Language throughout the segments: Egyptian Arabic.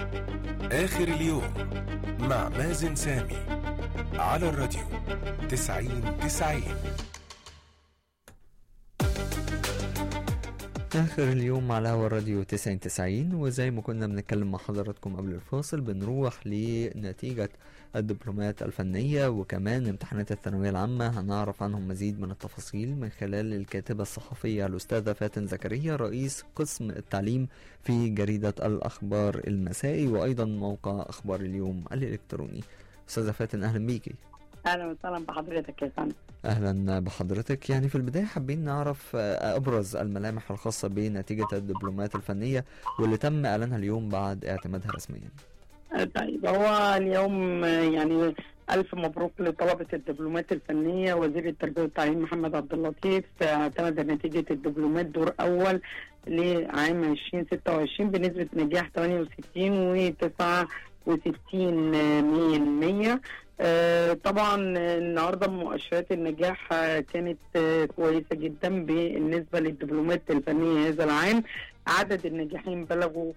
آخر اليوم مع مازن سامي على الراديو تسعين تسعين آخر اليوم على هوا الراديو 9090 وزي ما كنا بنتكلم مع حضراتكم قبل الفاصل بنروح لنتيجة الدبلومات الفنية وكمان امتحانات الثانوية العامة هنعرف عنهم مزيد من التفاصيل من خلال الكاتبة الصحفية الأستاذة فاتن زكريا رئيس قسم التعليم في جريدة الأخبار المسائي وأيضا موقع أخبار اليوم الإلكتروني أستاذة فاتن أهلا بيكي اهلا وسهلا بحضرتك يا فندم اهلا بحضرتك يعني في البدايه حابين نعرف آه، ابرز الملامح الخاصه بنتيجه الدبلومات الفنيه واللي تم اعلانها اليوم بعد اعتمادها رسميا آه، طيب هو اليوم آه، يعني الف مبروك لطلبه الدبلومات الفنيه وزير التربيه والتعليم محمد عبد اللطيف آه، اعتمد نتيجه الدبلومات دور اول لعام 2026 بنسبه نجاح 68 و 69 من 100 آه، طبعا النهارده مؤشرات النجاح آه، كانت آه، كويسه جدا بالنسبه للدبلومات الفنيه هذا العام عدد الناجحين بلغوا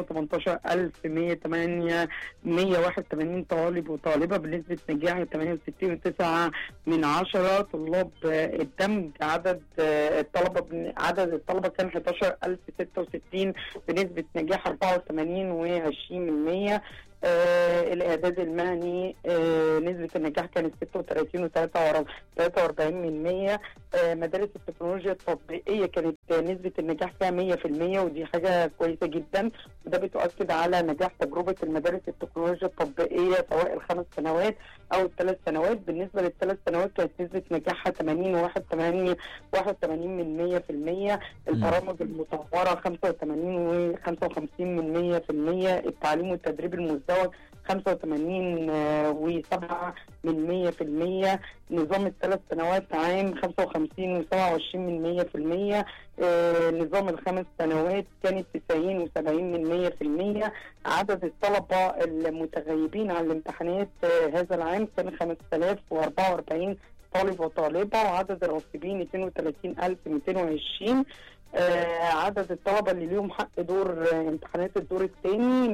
5181 181 طالب وطالبه بنسبه نجاح 68.9 من عشرة طلاب آه، الدمج عدد آه، الطلبه بن- عدد الطلبه كان 11066 بنسبه نجاح 84 و20 من 100 آه الاعداد المهني آه نسبه النجاح كانت 36 و 43 من 100 آه مدارس التكنولوجيا التطبيقيه كانت آه، نسبه النجاح فيها 100% ودي حاجه كويسه جدا وده بتؤكد على نجاح تجربه المدارس التكنولوجيا التطبيقيه سواء الخمس سنوات او الثلاث سنوات بالنسبه للثلاث سنوات كانت نسبه نجاحها 80 و 81 81 من 100% البرامج المطوره 85 و 55 من 100% التعليم والتدريب المزدوج 85 و7 من 100% نظام الثلاث سنوات عام 55 و27 من 100% آه، نظام الخمس سنوات كانت 90 و70 من 100% عدد الطلبة المتغيبين عن الامتحانات آه، هذا العام كان 5044 طالب وطالبة وعدد الراغبين 32220 آه عدد الطلبة اللي ليهم حق دور آه امتحانات الدور الثاني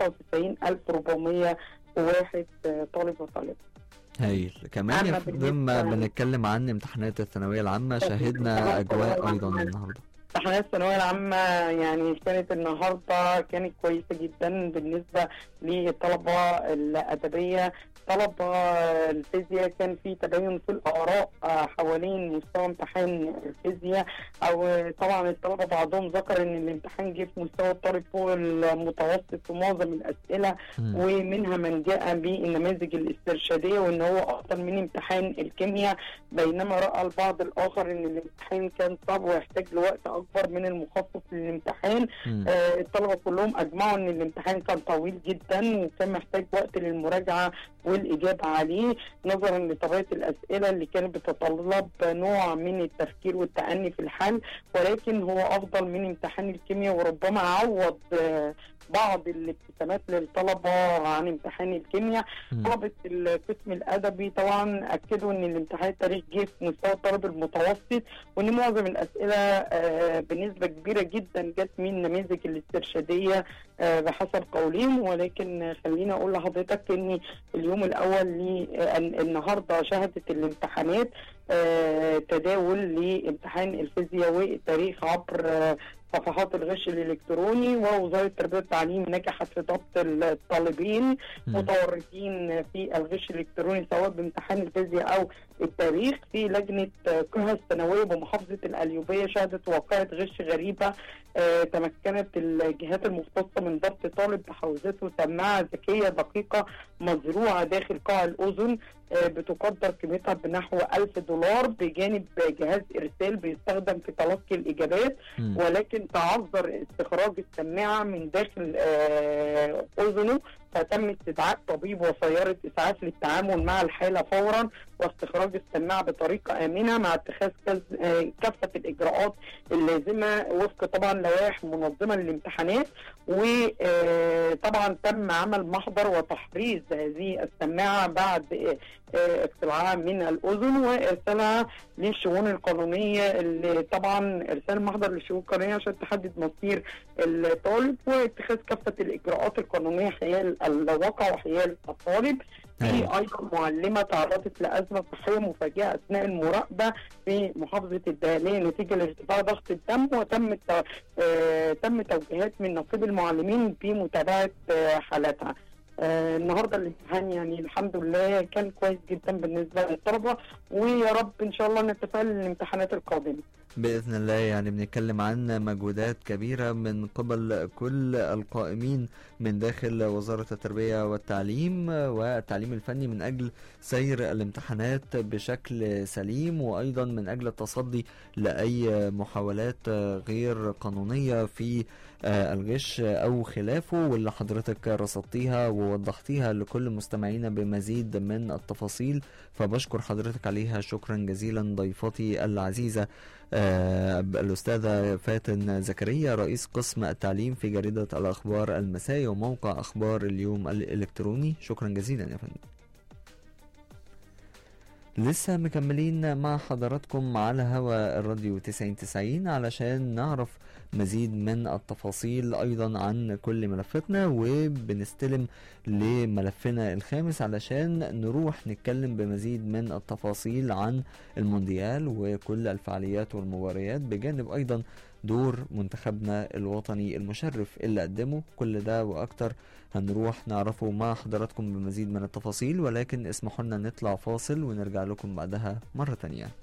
199401 آه طالب وطالبة هايل كمان يا أما فندم بالنسبة- بنتكلم عن امتحانات الثانوية العامة شهدنا أجواء أيضا النهاردة امتحانات الثانوية العامة يعني كانت النهاردة كانت كويسة جدا بالنسبة للطلبة الأدبية طلبة الفيزياء كان في تباين في الآراء آه، حوالين مستوى امتحان الفيزياء أو طبعا الطلبة بعضهم ذكر إن الامتحان جه في مستوى الطالب فوق المتوسط في معظم الأسئلة مم. ومنها من جاء بالنماذج الاسترشادية وإن هو أفضل من امتحان الكيمياء بينما رأى البعض الآخر إن الامتحان كان صعب ويحتاج لوقت أكبر من المخصص للامتحان مم. آه، الطلبة كلهم أجمعوا إن الامتحان كان طويل جدا وكان محتاج وقت للمراجعة والإجابة عليه نظرا لطبيعة الأسئلة اللي كانت بتتطلب نوع من التفكير والتأني في الحل ولكن هو أفضل من امتحان الكيمياء وربما عوض آه، بعض الابتسامات للطلبة عن امتحان الكيمياء مم. طلبة القسم الأدبي طبعا أكدوا إن الامتحان التاريخ جه في مستوى الطالب المتوسط وإن معظم الأسئلة آه، بنسبة كبيرة جدا جت من نماذج الاسترشادية آه، بحسب قولهم ولكن آه، خليني أقول لحضرتك إن اليوم الأول ل- آه، النهاردة شهدت الامتحانات آه، تداول لامتحان الفيزياء والتاريخ عبر آه، صفحات الغش الإلكتروني ووزارة التربية والتعليم نجحت في ضبط الطالبين مم. متورطين في الغش الالكتروني سواء بامتحان الفيزياء او التاريخ في لجنه قها الثانويه بمحافظه القليوبيه شهدت واقعه غش غريبه آه، تمكنت الجهات المختصه من ضبط طالب بحوزته سماعه ذكيه دقيقه مزروعه داخل قاع الاذن آه، بتقدر قيمتها بنحو 1000 دولار بجانب جهاز ارسال بيستخدم في تلقي الاجابات مم. ولكن تعذر استخراج السماعه من داخل آه، اذنه فتم استدعاء طبيب وسياره اسعاف للتعامل مع الحاله فورا واستخراج السماعه بطريقه امنه مع اتخاذ كز- آه، كافه الاجراءات اللازمه وفق طبعا لوائح منظمه للامتحانات آه، طبعا تم عمل محضر وتحريز هذه السماعه بعد آه، آه، اقتلاعها من الاذن وارسالها للشؤون القانونيه اللي طبعا ارسال محضر للشؤون القانونيه عشان تحدد مصير الطالب واتخاذ كافه الاجراءات القانونيه حيال الواقع وحيال الطالب في أيوة. ايضا معلمه تعرضت لازمه صحيه مفاجئه اثناء المراقبه في محافظه الدهليه نتيجه لارتفاع ضغط الدم وتم الت- آه، تم توجيهات من نقيب المعلمين بمتابعه آه، حالاتها. آه، النهارده الامتحان يعني الحمد لله كان كويس جدا بالنسبه للطلبه ويا رب ان شاء الله نتفائل للامتحانات القادمه. بإذن الله يعني بنتكلم عن مجهودات كبيرة من قبل كل القائمين من داخل وزارة التربية والتعليم والتعليم الفني من أجل سير الامتحانات بشكل سليم وأيضا من أجل التصدي لأي محاولات غير قانونية في آه، الغش أو خلافه واللي حضرتك رصدتيها ووضحتيها لكل مستمعينا بمزيد من التفاصيل فبشكر حضرتك عليها شكرا جزيلا ضيفتي العزيزة آه، الأستاذة فاتن زكريا رئيس قسم التعليم في جريدة الأخبار المسائي وموقع أخبار اليوم الإلكتروني شكرا جزيلا يا فندم لسه مكملين مع حضراتكم على هوا الراديو 9090 علشان نعرف مزيد من التفاصيل أيضا عن كل ملفاتنا وبنستلم لملفنا الخامس علشان نروح نتكلم بمزيد من التفاصيل عن المونديال وكل الفعاليات والمباريات بجانب أيضا دور منتخبنا الوطني المشرف اللي قدمه كل ده وأكتر هنروح نعرفه مع حضراتكم بمزيد من التفاصيل ولكن اسمحوا لنا نطلع فاصل ونرجع لكم بعدها مرة تانية